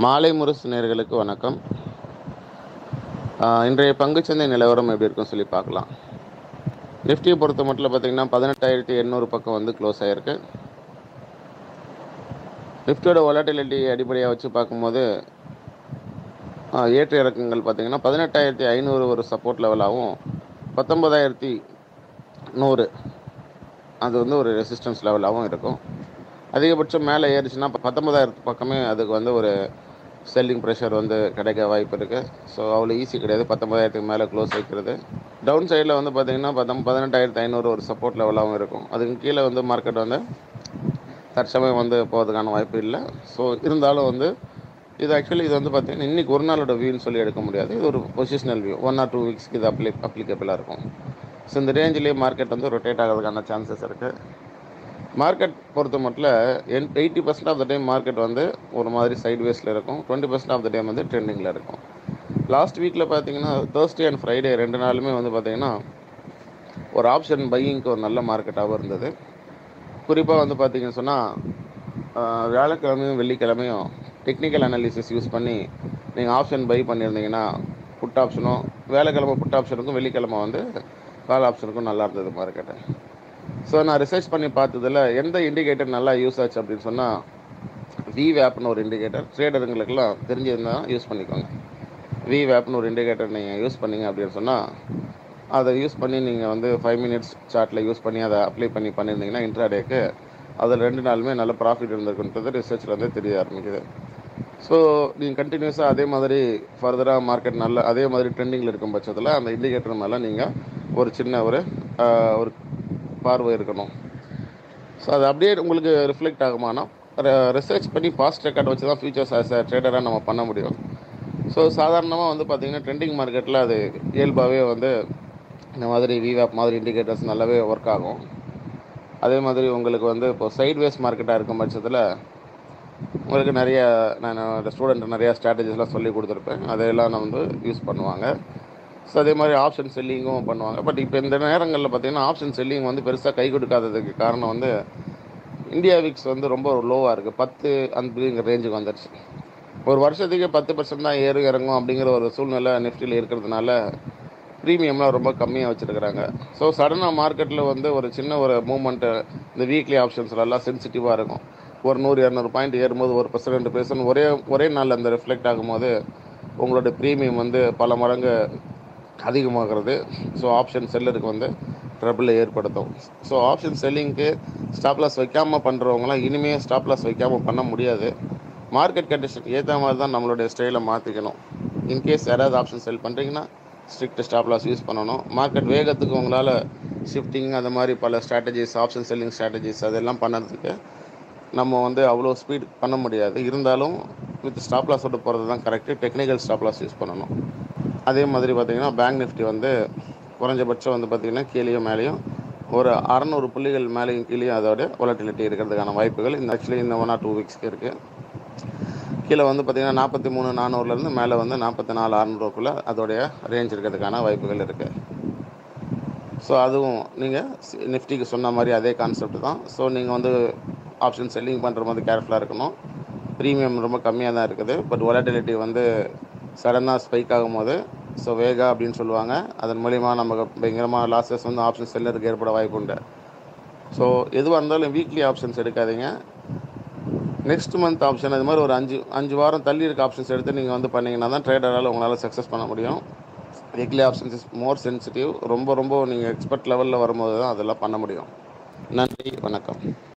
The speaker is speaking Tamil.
மாலை முரசு நேயர்களுக்கு வணக்கம் ஆஹ் இன்றைய பங்குச்சந்தை நிலவரம் எப்படி இருக்குன்னு சொல்லி பார்க்கலாம் நிஃப்டியை பொறுத்த மட்டும் பார்த்தீங்கன்னா பதினெட்டாயிரத்தி எண்ணூறு பக்கம் வந்து க்ளோஸ் ஆகிருக்கு நிஃப்டியோட வொலாட்டிலிட்டி அடிப்படையாக வச்சு பார்க்கும்போது ஆஹ் ஏற்ற இறக்கங்கள் பார்த்தீங்கன்னா பதினெட்டாயிரத்தி ஐநூறு ஒரு சப்போர்ட் லெவலாகவும் பத்தொன்பதாயிரத்தி நூறு அது வந்து ஒரு ரெசிஸ்டன்ஸ் லெவலாகவும் இருக்கும் அதிகபட்சம் மேலே ஏறிச்சுன்னா பத்தொன்பதாயிரத்து பக்கமே அதுக்கு வந்து ஒரு செல்லிங் ப்ரெஷர் வந்து கிடைக்க வாய்ப்பு இருக்குது ஸோ அவ்வளோ ஈஸி கிடையாது பத்தொன்பதாயிரத்துக்கு மேலே க்ளோஸ் வைக்கிறது டவுன் சைடில் வந்து பார்த்திங்கன்னா பத்தொம் பதினெட்டாயிரத்து ஐநூறு ஒரு சப்போர்ட் லெவலாகவும் இருக்கும் அதுக்கு கீழே வந்து மார்க்கெட் வந்து தற்சமயம் வந்து போகிறதுக்கான வாய்ப்பு இல்லை ஸோ இருந்தாலும் வந்து இது ஆக்சுவலி இது வந்து பார்த்திங்கன்னா இன்றைக்கி ஒரு நாளோட வியூன்னு சொல்லி எடுக்க முடியாது இது ஒரு positional view one or two வீக்ஸ்க்கு இது அப்ளை அப்ளிகபிளாக இருக்கும் ஸோ இந்த ரேஞ்சிலேயே மார்க்கெட் வந்து ரொட்டேட் ஆகிறதுக்கான சான்சஸ் இருக்குது மார்க்கெட் பொறுத்த மட்டும் என் eighty percent of the time market வந்து ஒரு மாதிரி சைட் வேஸில் இருக்கும் twenty percent of the time வந்து ட்ரெண்டிங்கில் இருக்கும் லாஸ்ட் வீக்கில் பார்த்தீங்கன்னா தேர்ஸ்டே அண்ட் ஃப்ரைடே ரெண்டு நாளுமே வந்து பார்த்தீங்கன்னா ஒரு ஆப்ஷன் பையிங்க்கு ஒரு நல்ல மார்க்கெட்டாகவும் இருந்தது குறிப்பாக வந்து பார்த்தீங்கன்னு சொன்னால் வியாழக்கிழமையும் வெள்ளிக்கிழமையும் டெக்னிக்கல் அனாலிசிஸ் யூஸ் பண்ணி நீங்கள் ஆப்ஷன் பை பண்ணியிருந்தீங்கன்னா புட் ஆப்ஷனும் வேலைக்கிழமை புட் ஆப்ஷனுக்கும் வெள்ளிக்கிழமை வந்து கால் ஆப்ஷனுக்கும் நல்லா இருந்தது மார்க்கெட்டு ஸோ நான் ரிசர்ச் பண்ணி பார்த்ததில் எந்த இண்டிகேட்டர் நல்லா யூஸ் ஆச்சு அப்படின்னு சொன்னால் வி வேப்னு ஒரு இண்டிகேட்டர் ட்ரேடருங்களுக்கெல்லாம் தெரிஞ்சிருந்தா யூஸ் பண்ணிக்கோங்க வி வேப்னு ஒரு இண்டிகேட்டர் நீங்கள் யூஸ் பண்ணீங்க அப்படின்னு சொன்னால் அதை யூஸ் பண்ணி நீங்கள் வந்து ஃபைவ் மினிட்ஸ் சார்ட்டில் யூஸ் பண்ணி அதை அப்ளை பண்ணி பண்ணியிருந்தீங்கன்னா இன்ட்ராடேக்கு அதில் ரெண்டு நாளுமே நல்ல ப்ராஃபிட் இருந்திருக்குன்றது ரிசர்ச்சில் வந்து தெரிய ஆரம்பிக்குது ஸோ நீங்கள் கண்டினியூஸாக அதே மாதிரி ஃபர்தராக மார்க்கெட் நல்ல அதே மாதிரி ட்ரெண்டிங்கில் இருக்கும் பட்சத்தில் அந்த இண்டிகேட்டர் மேலே நீங்கள் ஒரு சின்ன ஒரு ஆஹ், ஒரு பார்வை இருக்கணும் ஸோ அது அப்படியே உங்களுக்கு ரிஃப்ளெக்ட் ஆகுமானா ரிசர்ச் பண்ணி பாஸ்ட் ரெக்கார்ட் வச்சு தான் ஃபியூச்சர்ஸ் ஆஸ் அ ட்ரேடராக நம்ம பண்ண முடியும் ஸோ சாதாரணமாக வந்து பார்த்திங்கன்னா ட்ரெண்டிங் மார்க்கெட்டில் அது இயல்பாகவே வந்து இந்த மாதிரி விவேப் மாதிரி இண்டிகேட்டர்ஸ் நல்லாவே ஒர்க் ஆகும் அதே மாதிரி உங்களுக்கு வந்து இப்போ சைட்வேஸ் மார்க்கெட்டாக இருக்கும் பட்சத்தில் உங்களுக்கு நிறைய நான் ஸ்டூடெண்ட் நிறையா ஸ்ட்ராட்டஜிஸ்லாம் சொல்லி கொடுத்துருப்பேன் அதையெல்லாம் நான் வந்து யூஸ் பண்ணுவாங்க ஸோ அதே மாதிரி ஆப்ஷன் செல்லிங்கும் பண்ணுவாங்க பட் இப்போ இந்த நேரங்களில் பார்த்தீங்கன்னா ஆப்ஷன் செல்லிங் வந்து பெருசாக கை கொடுக்காததுக்கு காரணம் வந்து இந்தியா விக்ஸ் வந்து ரொம்ப லோவாக இருக்குது பத்து அப்படிங்கிற ரேஞ்சுக்கு வந்துடுச்சு ஒரு வருஷத்துக்கு பத்து பர்சன்ட் தான் ஏறு இறங்கும் அப்படிங்கிற ஒரு சூழ்நிலை நிஃப்டியில் இருக்கிறதுனால ப்ரீமியம்லாம் ரொம்ப கம்மியாக வச்சுருக்கிறாங்க ஸோ சடனாக மார்க்கெட்டில் வந்து ஒரு சின்ன ஒரு மூமெண்ட்டு இந்த வீக்லி ஆப்ஷன்ஸ்லாம் சென்சிட்டிவாக இருக்கும் ஒரு நூறு இரநூறு பாயிண்ட் ஏறும்போது ஒரு பர்சன்ட் ரெண்டு பர்சன்ட் ஒரே ஒரே நாளில் அந்த ரிஃப்ளெக்ட் ஆகும்போது உங்களோட ப்ரீமியம் வந்து பல மடங்கு அதிகமாகிறது ஸோ ஆப்ஷன் செல்லருக்கு வந்து ட்ரபிளை ஏற்படுத்தும் ஸோ ஆப்ஷன் செல்லிங்க்கு ஸ்டாப் லாஸ் வைக்காமல் பண்ணுறவங்களாம் இனிமேல் ஸ்டாப் லாஸ் வைக்காமல் பண்ண முடியாது மார்க்கெட் கண்டிஷன் ஏற்ற மாதிரி தான் நம்மளுடைய ஸ்டைலை மாற்றிக்கணும் இன்கேஸ் யாராவது ஆப்ஷன் செல் பண்ணுறீங்கன்னா ஸ்ட்ரிக்ட் ஸ்டாப் லாஸ் யூஸ் பண்ணணும் மார்க்கெட் வேகத்துக்கு உங்களால் ஷிஃப்டிங் அந்த மாதிரி பல ஸ்ட்ராட்டஜிஸ் ஆப்ஷன் செல்லிங் ஸ்ட்ராட்டஜிஸ் அதெல்லாம் பண்ணதுக்கு நம்ம வந்து அவ்வளோ ஸ்பீட் பண்ண முடியாது இருந்தாலும் வித் ஸ்டாப் லாஸோட போகிறது தான் correct technical stop loss use பண்ணணும் அதே மாதிரி பார்த்தீங்கன்னா பேங்க் நிஃப்டி வந்து குறைஞ்சபட்சம் வந்து பார்த்திங்கன்னா கீழேயும் மேலேயும் ஒரு அறநூறு புள்ளிகள் மேலேயும் கீழேயும் அதோட வொலட்டிலிட்டி இருக்கிறதுக்கான வாய்ப்புகள் இந்த ஆக்சுவலி இந்த ஒன் ஆர் டூ வீக்ஸ்க்கு இருக்குது கீழே வந்து பார்த்திங்கன்னா நாற்பத்தி மூணு நானூறுலேருந்து மேலே வந்து நாற்பத்தி நாலு அறநூறுக்குள்ளே அதோடைய ரேஞ்ச் இருக்கிறதுக்கான வாய்ப்புகள் இருக்குது ஸோ அதுவும் நீங்கள் நிஃப்டிக்கு சொன்ன மாதிரி அதே கான்செப்ட் தான் ஸோ நீங்கள் வந்து ஆப்ஷன் செல்லிங் பண்ணுற மாதிரி கேர்ஃபுல்லாக இருக்கணும் ப்ரீமியம் ரொம்ப கம்மியாக தான் இருக்குது பட் வொலட்டிலிட்டி வந்து சடனாக ஸ்பைக் ஆகும்போது ஸோ வேகா அப்படின்னு சொல்லுவாங்க அதன் மூலிமா நமக்கு பயங்கரமாக லாஸஸ் வந்து ஆப்ஷன் செல்லருக்கு ஏற்பட வாய்ப்பு உண்டு ஸோ எதுவாக இருந்தாலும் வீக்லி ஆப்ஷன்ஸ் எடுக்காதீங்க நெக்ஸ்ட் மந்த் ஆப்ஷன் அது மாதிரி ஒரு அஞ்சு அஞ்சு வாரம் தள்ளி இருக்க ஆப்ஷன்ஸ் எடுத்து நீங்கள் வந்து பண்ணீங்கன்னா தான் ட்ரேடரால் உங்களால் சக்ஸஸ் பண்ண முடியும் weekly options is more sensitive ரொம்ப ரொம்ப நீங்கள் எக்ஸ்பர்ட் லெவலில் வரும்போது தான் அதெல்லாம் பண்ண முடியும் நன்றி வணக்கம்